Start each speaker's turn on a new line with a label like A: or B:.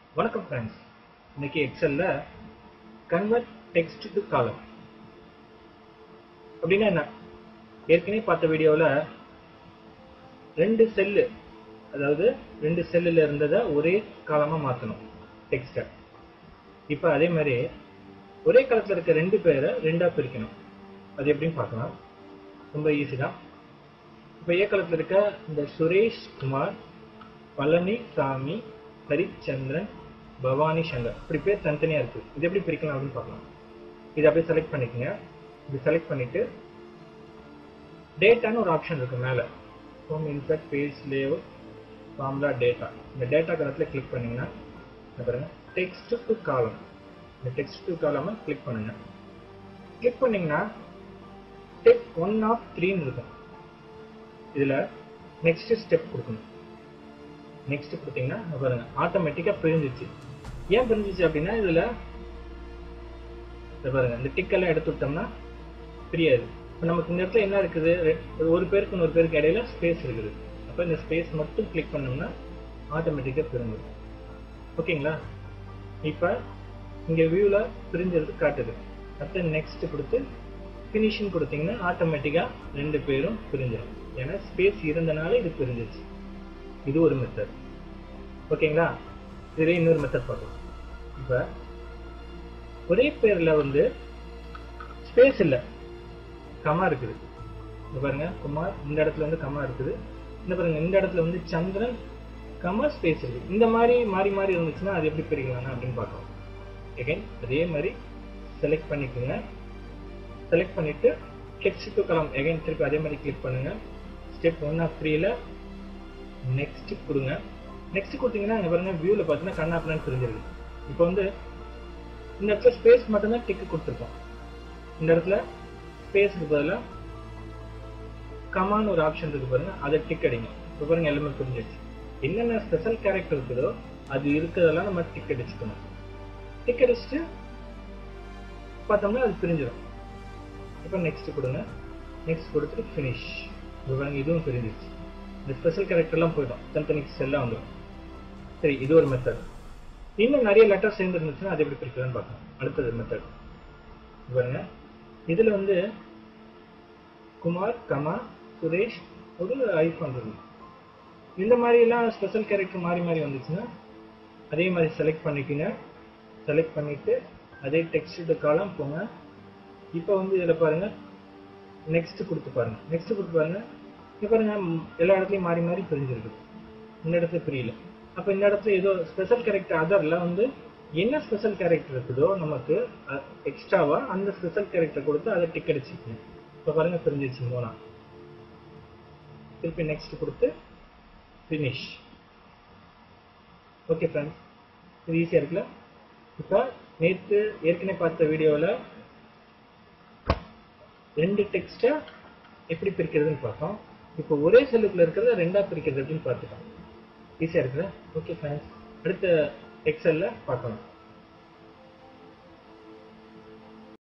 A: வணக்கம் ஃப்ரெண்ட்ஸ் இன்னைக்கு எக்ஸல்ல convert text to காலம் அப்படின்னா என்ன ஏற்கனவே பார்த்த வீடியோவில் ரெண்டு செல்லு அதாவது ரெண்டு செல்லில் இருந்ததை ஒரே காலமாக மாற்றணும் டெக்ஸ்ட்டை இப்போ அதே மாதிரி ஒரே காலத்தில் இருக்க ரெண்டு பேரை ரெண்டாக பிரிக்கணும் அது எப்படின்னு பார்க்கலாம் ரொம்ப ஈஸி தான் இப்போ ஏ காலத்தில் இருக்க இந்த சுரேஷ் குமார் பழனி சாமி ஹரிச்சந்திரன் பவானி சங்கர் இப்படி பேர் தனித்தனியாக இருக்குது இது எப்படி பிரிக்கலாம் அப்படின்னு பார்க்கலாம் இதை அப்படியே செலக்ட் பண்ணிக்கோங்க இது செலக்ட் பண்ணிவிட்டு டேட்டான்னு ஒரு ஆப்ஷன் இருக்குது மேலே home insert page layout formula data இந்த டேட்டா காலத்தில் கிளிக் பண்ணிங்கன்னா இங்க பாருங்க டெக்ஸ்ட் டு காலம் இந்த டெக்ஸ்ட் டு காலமை கிளிக் பண்ணுங்க கிளிக் பண்ணிங்கன்னா ஸ்டெப் ஒன் ஆஃப் த்ரீன்னு இருக்கும் இதில் நெக்ஸ்ட் ஸ்டெப் கொடுக்கணும் நெக்ஸ்ட் கொடுத்தீங்கன்னா இங்க பாருங்க ஆட்டோமேட்டிக்காக பிரிஞ்சிச்சு ஏன் பிரிஞ்சிச்சு அப்படின்னா இதில் இதை பாருங்க இந்த டிக்கெல்லாம் எடுத்து விட்டோம்னா பிரியாது இப்போ நமக்கு இந்த இடத்துல என்ன இருக்குது ரெ- ஒரு பேருக்கு இன்னொரு பேருக்கு இடையில ஸ்பேஸ் இருக்குது அப்போ இந்த ஸ்பேஸ் மட்டும் கிளிக் பண்ணோம்னா ஆட்டோமேட்டிக்காக பிரிஞ்சிடும் ஓகேங்களா இப்போ இங்கே வியூவில் பிரிஞ்சது காட்டுது அடுத்து நெக்ஸ்ட் கொடுத்து ஃபினிஷிங் கொடுத்தீங்கன்னா ஆட்டோமேட்டிக்காக ரெண்டு பேரும் பிரிஞ்சிடும் ஏன்னா ஸ்பேஸ் இருந்தனால இது பிரிஞ்சிச்சு இது ஒரு மெத்தட் ஓகேங்களா இதுல இன்னொரு மெத்தட் பார்க்கலாம் இப்போ ஒரே பேர்ல வந்து ஸ்பேஸ் இல்லை கமா இருக்குது இங்க பாருங்க குமார் இந்த இடத்துல வந்து கமா இருக்குது இந்த பாருங்க இந்த இடத்துல வந்து சந்திரன் கமா ஸ்பேஸ் இருக்கு இந்த மாதிரி மாறி மாறி இருந்துச்சுன்னா அது எப்படி பிரிக்கலாம் அப்படின்னு பார்க்கலாம் எகைன் அதே மாதிரி செலக்ட் பண்ணிக்கோங்க செலக்ட் பண்ணிட்டு டெக்ஸ்ட் டு கலாம் எகைன் திருப்பி அதே மாதிரி கிளிக் பண்ணுங்க ஸ்டெப் ஒன் ஆஃப் த்ரீல நெக்ஸ்ட் கொடுங்க நெக்ஸ்ட் கொடுத்தீங்கன்னா இங்க பாருங்க வியூல பார்த்தீங்கன்னா கண்ணாப்பிளான்னு தெரிஞ்சிருக்கு இப்போ வந்து இந்த இடத்துல ஸ்பேஸ் மட்டும்தான் டிக் கொடுத்துருக்கோம் இந்த இடத்துல ஸ்பேஸ்க்கு பதிலாக கமான்னு ஒரு ஆப்ஷன் இருக்கு பாருங்க அதை டிக் அடிங்க இப்போ பாருங்க எல்லாமே புரிஞ்சிடுச்சு என்னென்ன ஸ்பெஷல் கேரக்டர் இருக்குதோ அது இருக்கிறதெல்லாம் நம்ம டிக் அடிச்சுக்கணும் டிக் அடிச்சுட்டு பார்த்தோம்னா அது பிரிஞ்சிடும் இப்போ நெக்ஸ்ட் கொடுங்க நெக்ஸ்ட் கொடுத்துட்டு ஃபினிஷ் இப்போ பாருங்க இதுவும் பிரிஞ்சிருச்சு இந்த ஸ்பெஷல் கேரக்டர்லாம் போயிடும் தனித்தனி செல்லாம் வந்துடும் சரி இது ஒரு மெத்தட் இன்னும் நிறைய லெட்டர் சேர்ந்து இருந்துச்சுன்னா அது எப்படி பிரிக்கலாம்னு பார்க்கலாம் அடுத்தது மெத்தட் பாருங்க இதுல வந்து குமார் கமா சுரேஷ் ஒரு ஐஃபோன் இருக்கு இந்த மாதிரி எல்லாம் ஸ்பெஷல் கேரக்டர் மாறி மாறி வந்துச்சுன்னா அதே மாதிரி செலக்ட் பண்ணிக்கோங்க செலக்ட் பண்ணிட்டு அதே டெக்ஸ்ட் காலம் போங்க இப்போ வந்து இதில் பாருங்க நெக்ஸ்ட் கொடுத்து பாருங்க நெக்ஸ்ட் கொடுத்து பாருங்க இங்க பாருங்க ம், எல்லா இடத்துலயும் மாறி மாறி பிரிஞ்சிருக்கு இந்த இடத்துல பிரியல அப்ப இந்த இடத்துல ஏதோ ஸ்பெஷல் கேரக்டர் அதர்ல வந்து என்ன ஸ்பெஷல் கேரக்டர் இருக்குதோ நமக்கு எக்ஸ்ட்ராவா அந்த ஸ்பெஷல் கேரக்டர் கொடுத்து அதை டிக் அடிச்சுக்கணும் இப்ப பாருங்க பிரிஞ்சிச்சு மூணா திருப்பி நெக்ஸ்ட் கொடுத்து ஃபினிஷ் ஓகே ஃப்ரெண்ட்ஸ் இது ஈஸியாக இருக்குல்ல இப்போ நேற்று ஏற்கனவே பார்த்த வீடியோவில் ரெண்டு டெக்ஸ்ட்டை எப்படி பிரிக்கிறதுன்னு பார்த்தோம் இப்போ ஒரே செல்லுக்குள்ள இருக்கிறத ரெண்டா பிரிக்கிறது எப்படின்னு பார்த்துட்டோம் ஈஸியாக இருக்குல்ல ஓகே ஃப்ரெண்ட்ஸ் அடுத்த எக்ஸலில் பார்க்கலாம்